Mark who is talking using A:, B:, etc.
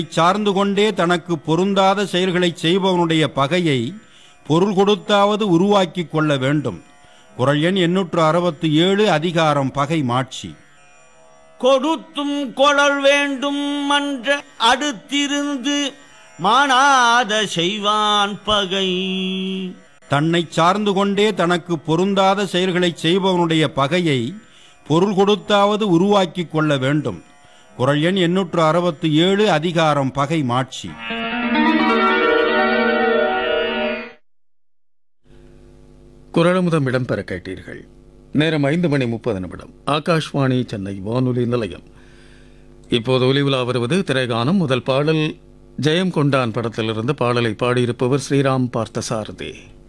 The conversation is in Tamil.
A: சார்ந்து கொண்டே தனக்கு பொருந்தாத செயல்களைச் செய்பவனுடைய பகையை பொருள் கொடுத்தாவது உருவாக்கிக் கொள்ள வேண்டும் குரல் எண் எண்ணூற்று அறுபத்தி ஏழு அதிகாரம் பகை மாட்சி
B: கொடுத்தும் கொளல் வேண்டும் மன்ற அடுத்திருந்து மானாத செய்வான் பகை
A: தன்னை சார்ந்து கொண்டே தனக்கு பொருந்தாத செயல்களைச் செய்பவனுடைய பகையை பொருள் கொடுத்தாவது உருவாக்கிக் கொள்ள வேண்டும் குரல் எண் எண்ணூற்று அறுபத்தி ஏழு அதிகாரம் பகை மாட்சி
C: குரலமுதம் இடம்பெற கேட்டீர்கள் நேரம் ஐந்து மணி முப்பது நிமிடம் ஆகாஷ்வாணி சென்னை வானொலி நிலையம் இப்போது ஒலி உலா வருவது திரைகானம் முதல் பாடல் ஜெயம் கொண்டான் படத்திலிருந்து பாடலை பாடியிருப்பவர் ஸ்ரீராம் பார்த்தசாரதி